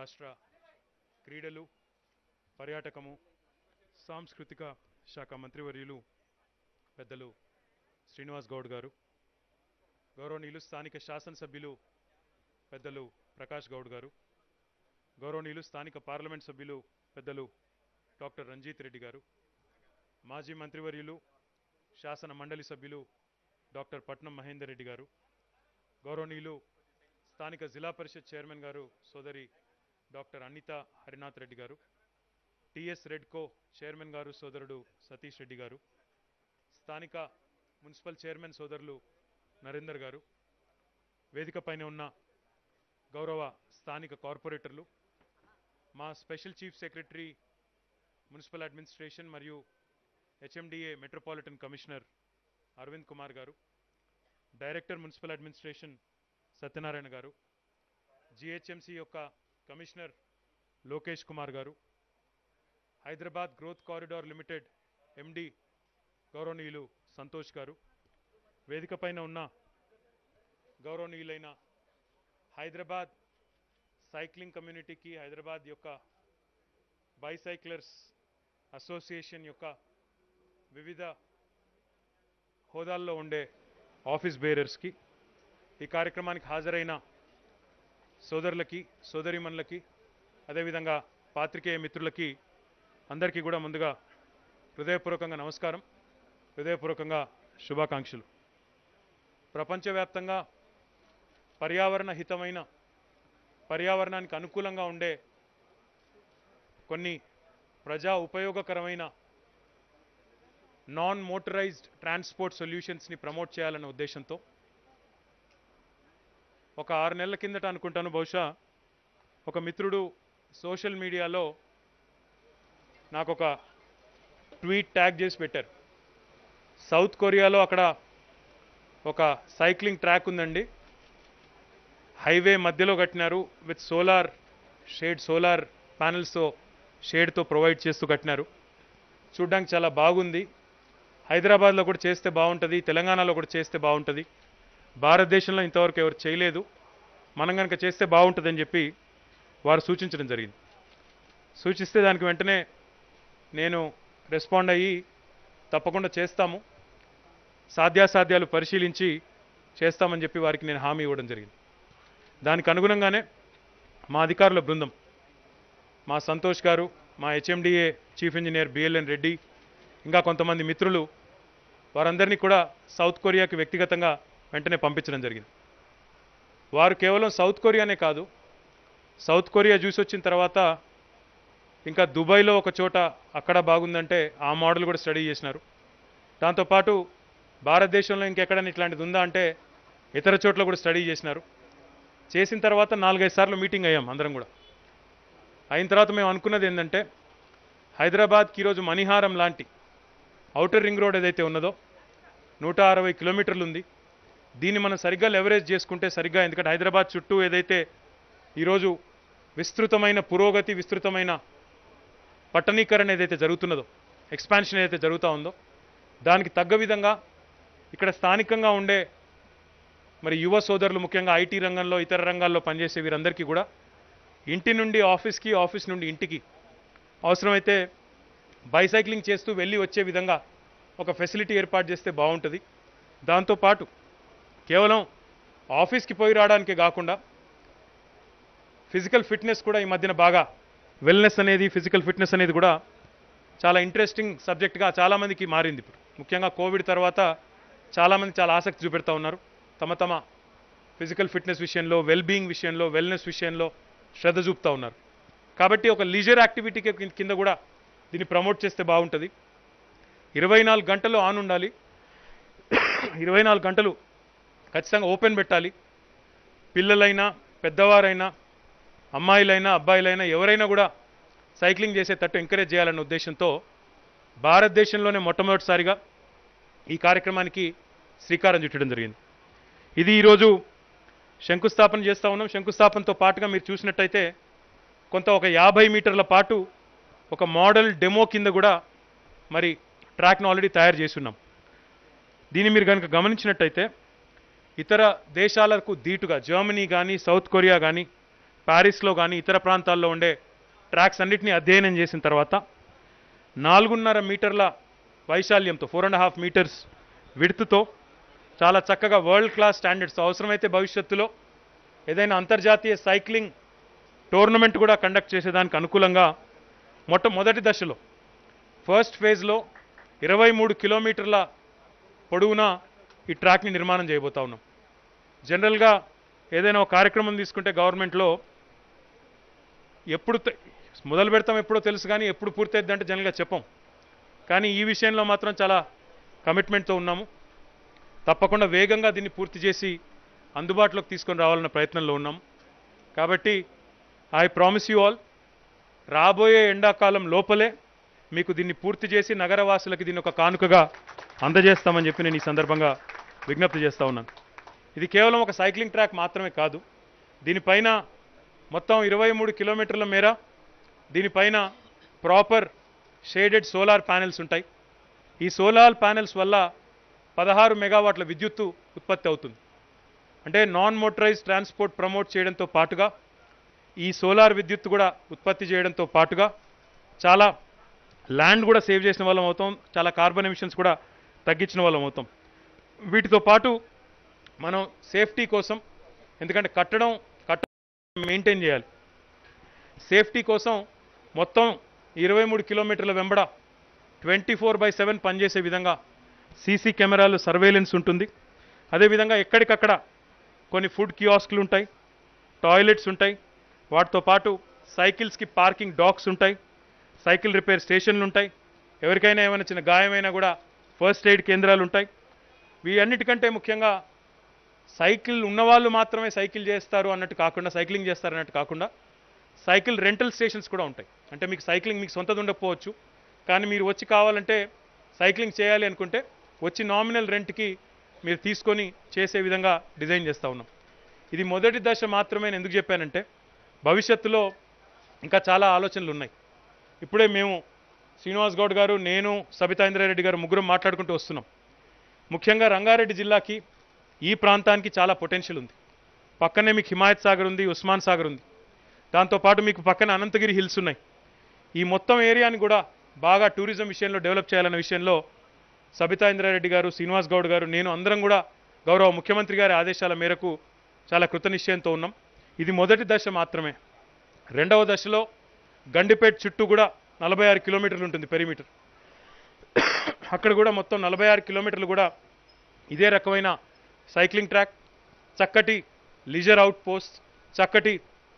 రాష్ట్ర క్రీడలు పర్యాటకము సాంస్కృతిక శాఖ మంత్రివర్యులు పెద్దలు శ్రీనివాస్ గౌడ్ గారు గౌరవనీయులు స్థానిక శాసనసభ్యులు పెద్దలు ప్రకాష్ గౌడ్ గారు గౌరవనీయులు స్థానిక పార్లమెంట్ సభ్యులు పెద్దలు డాక్టర్ రంజిత్ రెడ్డి గారు మాజీ మంత్రివర్యులు శాసన మండలి సభ్యులు డాక్టర్ పట్నం మహేందర్ రెడ్డి గారు గౌరవనీయులు స్థానిక జిల్లా పరిషత్ చైర్మన్ గారు సోదరి డాక్టర్ అనిత హరినాథ్ రెడ్డి గారు టిఎస్ రెడ్కో చైర్మన్ గారు సోదరుడు సతీష్ రెడ్డి గారు స్థానిక మున్సిపల్ చైర్మన్ సోదరులు నరేందర్ గారు వేదిక పైన ఉన్న గౌరవ స్థానిక కార్పొరేటర్లు మా special chief secretary municipal administration మరియు HMDA metropolitan commissioner Arvind Kumar గారు డైరెక్టర్ మున్సిపల్ అడ్మినిస్ట్రేషన్ సత్యనారాయణ గారు జిహెచ్ఎంసి యొక్క కమిషనర్ లోకేష్ కుమార్ గారు Hyderabad growth corridor limited MD గౌరవనీయులు సంతోష్ గారు వేదిక పైన ఉన్న గౌరవనీయులైన హైదరాబాద్ సైక్లింగ్ కమ్యూనిటీకి హైదరాబాద్ యొక్క బైసైక్లర్స్ అసోసియేషన్ యొక్క వివిధ హోదాల్లో ఉండే ఆఫీస్ బేరర్స్కి ఈ కార్యక్రమానికి హాజరైన సోదరులకి సోదరిమణులకి అదేవిధంగా పాత్రికేయ మిత్రులకి అందరికీ కూడా ముందుగా హృదయపూర్వకంగా నమస్కారం హృదయపూర్వకంగా శుభాకాంక్షలు ప్రపంచవ్యాప్తంగా పర్యావరణ హితమైన పర్యావరణానికి అనుకూలంగా ఉండే కొన్ని ప్రజా ఉపయోగకరమైన నాన్ మోటరైజ్డ్ ట్రాన్స్పోర్ట్ సొల్యూషన్స్ని ప్రమోట్ చేయాలన్న ఉద్దేశంతో ఒక ఆరు నెలల కిందట అనుకుంటాను బహుశా ఒక మిత్రుడు సోషల్ మీడియాలో నాకు ఒక ట్వీట్ ట్యాగ్ చేసి పెట్టారు సౌత్ కొరియాలో అక్కడ ఒక సైక్లింగ్ ట్రాక్ ఉందండి హైవే మధ్యలో కట్టినారు విత్ సోలార్ షేడ్ సోలార్ ప్యానల్స్తో షేడ్తో ప్రొవైడ్ చేస్తూ కట్టినారు చూడ్డానికి చాలా బాగుంది హైదరాబాద్లో కూడా చేస్తే బాగుంటుంది తెలంగాణలో కూడా చేస్తే బాగుంటుంది భారతదేశంలో ఇంతవరకు ఎవరు చేయలేదు మనం కనుక చేస్తే బాగుంటుందని చెప్పి వారు సూచించడం జరిగింది సూచిస్తే దానికి వెంటనే నేను రెస్పాండ్ అయ్యి తప్పకుండా చేస్తాము సాధ్యాసాధ్యాలు పరిశీలించి చేస్తామని చెప్పి వారికి నేను హామీ ఇవ్వడం జరిగింది దానికి అనుగుణంగానే మా అధికారుల బృందం మా సంతోష్ గారు మా HMDA chief engineer BLN Reddy ఇంకా కొంతమంది మిత్రులు వారందరినీ కూడా సౌత్ కొరియాకి వ్యక్తిగతంగా వెంటనే పంపించడం జరిగింది వారు కేవలం సౌత్ కొరియానే కాదు సౌత్ కొరియా చూసి వచ్చిన తర్వాత ఇంకా దుబాయ్లో ఒక చోట అక్కడ బాగుందంటే ఆ మోడల్ కూడా స్టడీ చేసినారు దాంతోపాటు భారతదేశంలో ఇంకెక్కడైనా ఇట్లాంటిది ఉందా అంటే ఇతర చోట్ల కూడా స్టడీ చేసినారు చేసిన తర్వాత నాలుగైదు సార్లు మీటింగ్ అయ్యాం అందరం కూడా అయిన తర్వాత మేము అనుకున్నది ఏంటంటే హైదరాబాద్కి ఈరోజు మణిహారం లాంటి ఔటర్ రింగ్ రోడ్ ఏదైతే ఉన్నదో నూట అరవై కిలోమీటర్లు ఉంది దీన్ని మనం సరిగ్గా లెవరేజ్ చేసుకుంటే సరిగ్గా ఎందుకంటే హైదరాబాద్ చుట్టూ ఏదైతే ఈరోజు విస్తృతమైన పురోగతి విస్తృతమైన పట్టణీకరణ ఏదైతే జరుగుతున్నదో ఎక్స్పాన్షన్ ఏదైతే జరుగుతూ ఉందో దానికి తగ్గ విధంగా ఇక్కడ స్థానికంగా ఉండే మరి యువ సోదరులు ముఖ్యంగా ఐటీ రంగంలో ఇతర రంగాల్లో పనిచేసే వీరందరికీ కూడా ఇంటి నుండి ఆఫీస్కి ఆఫీస్ నుండి ఇంటికి అవసరమైతే బైసైక్లింగ్ చేస్తూ వెళ్ళి వచ్చే విధంగా ఒక ఫెసిలిటీ ఏర్పాటు చేస్తే బాగుంటుంది దాంతోపాటు కేవలం ఆఫీస్కి పోయి రావడానికే కాకుండా ఫిజికల్ ఫిట్నెస్ కూడా ఈ మధ్యన బాగా వెల్నెస్ అనేది ఫిజికల్ ఫిట్నెస్ అనేది కూడా చాలా ఇంట్రెస్టింగ్ సబ్జెక్ట్గా చాలామందికి మారింది ఇప్పుడు ముఖ్యంగా కోవిడ్ తర్వాత చాలామంది చాలా ఆసక్తి చూపెడతా ఉన్నారు తమ తమ ఫిజికల్ ఫిట్నెస్ విషయంలో వెల్ బీయింగ్ విషయంలో వెల్నెస్ విషయంలో శ్రద్ధ చూపుతూ ఉన్నారు కాబట్టి ఒక లీజర్ యాక్టివిటీ కింద కూడా దీన్ని ప్రమోట్ చేస్తే బాగుంటుంది ఇరవై నాలుగు గంటలు ఆన్ ఉండాలి ఇరవై నాలుగు గంటలు ఖచ్చితంగా ఓపెన్ పెట్టాలి పిల్లలైనా పెద్దవారైనా అమ్మాయిలైనా అబ్బాయిలైనా ఎవరైనా కూడా సైక్లింగ్ చేసేటట్టు ఎంకరేజ్ చేయాలన్న ఉద్దేశంతో భారతదేశంలోనే మొట్టమొదటిసారిగా ఈ కార్యక్రమానికి శ్రీకారం చుట్టడం జరిగింది ఇది ఈరోజు శంకుస్థాపన చేస్తూ ఉన్నాం శంకుస్థాపనతో పాటుగా మీరు చూసినట్టయితే కొంత ఒక యాభై మీటర్ల పాటు ఒక మోడల్ డెమో కింద కూడా మరి ట్రాక్ను ఆల్రెడీ తయారు చేసి ఉన్నాం దీన్ని మీరు కనుక గమనించినట్టయితే ఇతర దేశాలకు ధీటుగా జర్మనీ కానీ సౌత్ కొరియా కానీ ప్యారిస్లో కానీ ఇతర ప్రాంతాల్లో ఉండే ట్రాక్స్ అన్నిటినీ అధ్యయనం చేసిన తర్వాత నాలుగున్నర మీటర్ల వైశాల్యంతో ఫోర్ అండ్ హాఫ్ మీటర్స్ విడుతుతో చాలా చక్కగా వరల్డ్ క్లాస్ స్టాండర్డ్స్ అవసరమైతే భవిష్యత్తులో ఏదైనా అంతర్జాతీయ సైక్లింగ్ టోర్నమెంట్ కూడా కండక్ట్ చేసేదానికి అనుకూలంగా మొట్ట మొదటి దశలో ఫస్ట్ ఫేజ్లో ఇరవై మూడు కిలోమీటర్ల పొడవునా ఈ ట్రాక్ని నిర్మాణం చేయబోతా ఉన్నాం జనరల్గా ఏదైనా ఒక కార్యక్రమం తీసుకుంటే గవర్నమెంట్లో ఎప్పుడు తె- మొదలు పెడతాం ఎప్పుడో తెలుసు కానీ ఎప్పుడు పూర్తయిద్ది అంటే జనరల్గా చెప్పం కానీ ఈ విషయంలో మాత్రం చాలా కమిట్మెంట్తో ఉన్నాము తప్పకుండా వేగంగా దీన్ని పూర్తి చేసి అందుబాటులోకి తీసుకొని రావాలన్న ప్రయత్నంలో ఉన్నాము కాబట్టి ఐ ప్రామిస్ యూ ఆల్ రాబోయే ఎండాకాలం లోపలే మీకు దీన్ని పూర్తి చేసి నగరవాసులకి దీన్ని ఒక కానుకగా అందజేస్తామని చెప్పి నేను ఈ సందర్భంగా విజ్ఞప్తి చేస్తా ఉన్నాను ఇది కేవలం ఒక సైక్లింగ్ ట్రాక్ మాత్రమే కాదు దీనిపైన మొత్తం ఇరవై మూడు కిలోమీటర్ల మేర దీనిపైన ప్రాపర్ షేడెడ్ సోలార్ ప్యానెల్స్ ఉంటాయి ఈ సోలార్ ప్యానెల్స్ వల్ల పదహారు మెగావాట్ల విద్యుత్తు ఉత్పత్తి అవుతుంది అంటే నాన్ మోటరైజ్ ట్రాన్స్పోర్ట్ ప్రమోట్ చేయడంతో పాటుగా ఈ సోలార్ విద్యుత్ కూడా ఉత్పత్తి చేయడంతో పాటుగా చాలా ల్యాండ్ కూడా సేవ్ చేసిన వాళ్ళం అవుతాం చాలా కార్బన్ ఎమిషన్స్ కూడా తగ్గించిన వాళ్ళం అవుతాం వీటితో పాటు మనం సేఫ్టీ కోసం ఎందుకంటే కట్టడం కట్ట మెయింటైన్ చేయాలి సేఫ్టీ కోసం మొత్తం ఇరవై మూడు కిలోమీటర్ల వెంబడ ట్వంటీ ఫోర్ బై సెవెన్ పనిచేసే విధంగా సీసీ కెమెరాలు సర్వేలెన్స్ ఉంటుంది అదేవిధంగా ఎక్కడికక్కడ కొన్ని ఫుడ్ కియాస్క్లు ఉంటాయి టాయిలెట్స్ ఉంటాయి వాటితో పాటు సైకిల్స్కి పార్కింగ్ డాక్స్ ఉంటాయి సైకిల్ రిపేర్ స్టేషన్లు ఉంటాయి ఎవరికైనా ఏమైనా చిన్న గాయమైనా కూడా ఫస్ట్ ఎయిడ్ కేంద్రాలు ఉంటాయి వీటన్నిటికంటే ముఖ్యంగా సైకిల్ ఉన్నవాళ్ళు మాత్రమే సైకిల్ చేస్తారు అన్నట్టు కాకుండా సైక్లింగ్ చేస్తారు అన్నట్టు కాకుండా సైకిల్ రెంటల్ స్టేషన్స్ కూడా ఉంటాయి అంటే మీకు సైక్లింగ్ మీకు సొంతది ఉండకపోవచ్చు కానీ మీరు వచ్చి కావాలంటే సైక్లింగ్ చేయాలి అనుకుంటే వచ్చి నామినల్ రెంట్కి మీరు తీసుకొని చేసే విధంగా డిజైన్ చేస్తూ ఉన్నాం ఇది మొదటి దశ మాత్రమే నేను ఎందుకు చెప్పానంటే భవిష్యత్తులో ఇంకా చాలా ఆలోచనలు ఉన్నాయి ఇప్పుడే మేము శ్రీనివాస్ గౌడ్ గారు నేను సబితా ఇంద్రారెడ్డి గారు ముగ్గురం మాట్లాడుకుంటూ వస్తున్నాం ముఖ్యంగా రంగారెడ్డి జిల్లాకి ఈ ప్రాంతానికి చాలా పొటెన్షియల్ ఉంది పక్కనే మీకు హిమాయత్ సాగర్ ఉంది ఉస్మాన్ సాగర్ ఉంది దాంతోపాటు మీకు పక్కన అనంతగిరి హిల్స్ ఉన్నాయి ఈ మొత్తం ఏరియాని కూడా బాగా టూరిజం విషయంలో డెవలప్ చేయాలన్న విషయంలో సబితా ఇంద్రారెడ్డి గారు శ్రీనివాస్ గౌడ్ గారు నేను అందరం కూడా గౌరవ ముఖ్యమంత్రి గారి ఆదేశాల మేరకు చాలా కృతనిశ్చయంతో ఉన్నాం ఇది మొదటి దశ మాత్రమే రెండవ దశలో గండిపేట్ చుట్టూ కూడా నలభై ఆరు కిలోమీటర్లు ఉంటుంది పెరిమీటర్ అక్కడ కూడా మొత్తం నలభై ఆరు కిలోమీటర్లు కూడా ఇదే రకమైన సైక్లింగ్ ట్రాక్ చక్కటి లీజర్ అవుట్ పోస్ట్ చక్కటి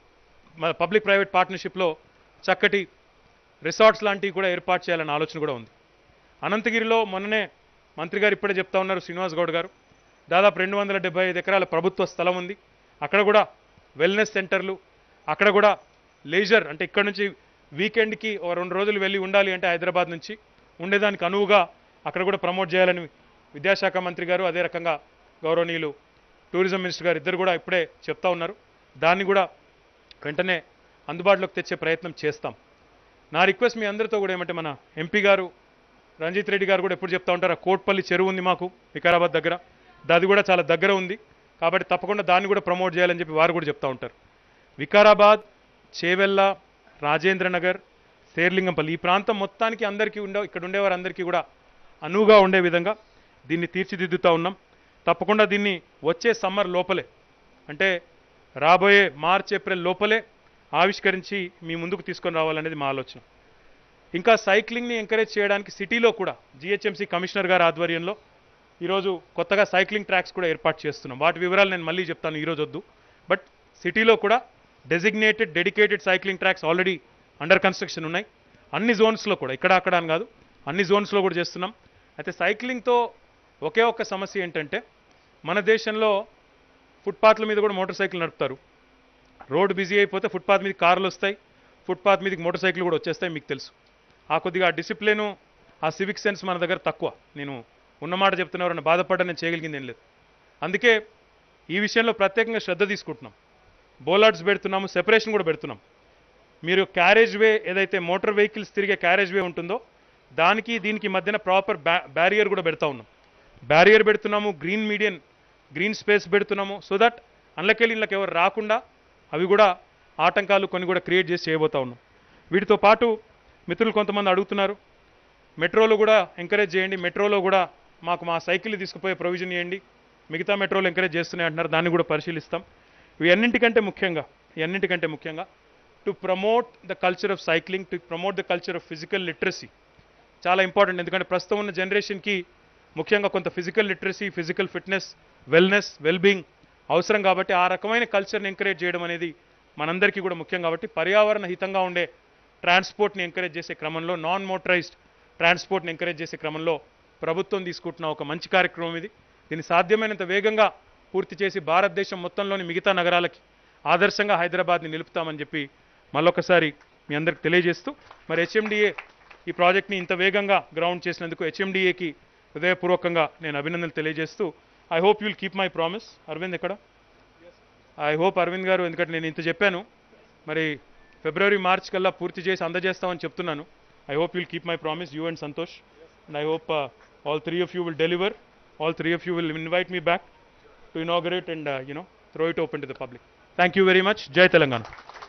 మన పబ్లిక్ ప్రైవేట్ పార్ట్నర్షిప్లో చక్కటి రిసార్ట్స్ లాంటివి కూడా ఏర్పాటు చేయాలన్న ఆలోచన కూడా ఉంది అనంతగిరిలో మొన్ననే మంత్రి గారు ఇప్పుడే చెప్తా ఉన్నారు శ్రీనివాస్ గౌడ్ గారు దాదాపు రెండు వందల డెబ్బై ఐదు ఎకరాల ప్రభుత్వ స్థలం ఉంది అక్కడ కూడా వెల్నెస్ సెంటర్లు అక్కడ కూడా లేజర్ అంటే ఇక్కడ నుంచి వీకెండ్కి ఓ రెండు రోజులు వెళ్ళి ఉండాలి అంటే హైదరాబాద్ నుంచి ఉండేదానికి అనువుగా అక్కడ కూడా ప్రమోట్ చేయాలని విద్యాశాఖ మంత్రి గారు అదే రకంగా గౌరవనీయులు టూరిజం మినిస్టర్ గారు ఇద్దరు కూడా ఇప్పుడే చెప్తా ఉన్నారు దాన్ని కూడా వెంటనే అందుబాటులోకి తెచ్చే ప్రయత్నం చేస్తాం నా రిక్వెస్ట్ మీ అందరితో కూడా ఏమంటే మన ఎంపీ గారు రంజిత్ రెడ్డి గారు కూడా ఎప్పుడు చెప్తా ఉంటారు ఆ కోట్పల్లి చెరువు ఉంది మాకు వికారాబాద్ దగ్గర అది కూడా చాలా దగ్గర ఉంది కాబట్టి తప్పకుండా దాన్ని కూడా ప్రమోట్ చేయాలని చెప్పి వారు కూడా చెప్తా ఉంటారు వికారాబాద్ చేవెళ్ళ రాజేంద్ర నగర్ శేర్లింగంపల్లి ఈ ప్రాంతం మొత్తానికి అందరికీ ఉండే ఇక్కడ ఉండేవారందరికీ కూడా అనువుగా ఉండే విధంగా దీన్ని తీర్చిదిద్దుతూ ఉన్నాం తప్పకుండా దీన్ని వచ్చే సమ్మర్ లోపలే అంటే రాబోయే మార్చ్ ఏప్రిల్ లోపలే ఆవిష్కరించి మీ ముందుకు తీసుకొని రావాలనేది మా ఆలోచన ఇంకా సైక్లింగ్ని ఎంకరేజ్ చేయడానికి సిటీలో కూడా జిహెచ్ఎంసీ కమిషనర్ గారి ఆధ్వర్యంలో ఈరోజు కొత్తగా సైక్లింగ్ ట్రాక్స్ కూడా ఏర్పాటు చేస్తున్నాం వాటి వివరాలు నేను మళ్ళీ చెప్తాను ఈరోజు వద్దు బట్ సిటీలో కూడా designated dedicated cycling tracks already under construction ఉన్నాయి అన్ని జోన్స్లో కూడా ఇక్కడ అక్కడ అని కాదు అన్ని జోన్స్లో కూడా చేస్తున్నాం అయితే సైక్లింగ్తో ఒకే ఒక్క సమస్య ఏంటంటే మన దేశంలో ఫుట్పాత్ల మీద కూడా మోటార్ సైకిల్ నడుపుతారు రోడ్ బిజీ అయిపోతే ఫుట్పాత్ మీద కార్లు వస్తాయి ఫుట్పాత్ మీదకి మోటార్ సైకిల్ కూడా వచ్చేస్తాయి మీకు తెలుసు ఆ కొద్దిగా ఆ డిసిప్లిను ఆ సివిక్ సెన్స్ మన దగ్గర తక్కువ నేను ఉన్నమాట చెప్తున్నవారని బాధపడ్డా నేను చేయగలిగింది ఏం లేదు అందుకే ఈ విషయంలో ప్రత్యేకంగా శ్రద్ధ తీసుకుంటున్నాం బోలార్డ్స్ పెడుతున్నాము సెపరేషన్ కూడా పెడుతున్నాం మీరు క్యారేజ్ వే ఏదైతే మోటార్ వెహికల్స్ తిరిగే క్యారేజ్ వే ఉంటుందో దానికి దీనికి మధ్యన ప్రాపర్ బ్యా బ్యారియర్ కూడా పెడతా ఉన్నాం బ్యారియర్ పెడుతున్నాము గ్రీన్ మీడియన్ గ్రీన్ స్పేస్ పెడుతున్నాము సో దట్ అందులోకెళ్ళి ఇళ్ళకి ఎవరు రాకుండా అవి కూడా ఆటంకాలు కొన్ని కూడా క్రియేట్ చేసి చేయబోతా ఉన్నాం వీటితో పాటు మిత్రులు కొంతమంది అడుగుతున్నారు మెట్రోలో కూడా ఎంకరేజ్ చేయండి మెట్రోలో కూడా మాకు మా సైకిల్ తీసుకుపోయే ప్రొవిజన్ ఇవ్వండి మిగతా మెట్రోలు ఎంకరేజ్ చేస్తున్నాయి అంటున్నారు దాన్ని కూడా పరిశీలిస్తాం ఇవి అన్నింటికంటే ముఖ్యంగా ఈ అన్నింటికంటే ముఖ్యంగా to promote the culture of cycling to promote the culture of physical literacy చాలా ఇంపార్టెంట్ ఎందుకంటే ప్రస్తుతం ఉన్న జనరేషన్కి ముఖ్యంగా కొంత physical literacy physical fitness wellness wellbeing అవసరం కాబట్టి ఆ రకమైన కల్చర్ని ఎంకరేజ్ చేయడం అనేది మనందరికీ కూడా ముఖ్యం కాబట్టి పర్యావరణ హితంగా ఉండే ట్రాన్స్పోర్ట్ని ఎంకరేజ్ చేసే క్రమంలో నాన్ మోటరైజ్డ్ ట్రాన్స్పోర్ట్ని ఎంకరేజ్ చేసే క్రమంలో ప్రభుత్వం తీసుకుంటున్న ఒక మంచి కార్యక్రమం ఇది దీన్ని సాధ్యమైనంత వేగంగా పూర్తి చేసి భారతదేశం మొత్తంలోని మిగతా నగరాలకి ఆదర్శంగా హైదరాబాద్ని నిలుపుతామని చెప్పి మళ్ళొకసారి మీ అందరికి తెలియజేస్తూ మరి హెచ్ఎండిఏ ఈ ప్రాజెక్ట్ని ఇంత వేగంగా గ్రౌండ్ చేసినందుకు హెచ్ఎండిఏకి హృదయపూర్వకంగా నేను అభినందనలు తెలియజేస్తూ I hope you'll keep my promise Arvind ఎక్కడ ఐ హోప్ అరవింద్ గారు ఎందుకంటే నేను ఇంత చెప్పాను మరి ఫిబ్రవరి మార్చ్ కల్లా పూర్తి చేసి అందజేస్తామని చెప్తున్నాను I hope you'll keep my promise you and Santosh and I hope all three of you will deliver all three of you will invite me back to inaugurate and you know throw it open to the public thank you very much Jai Telangana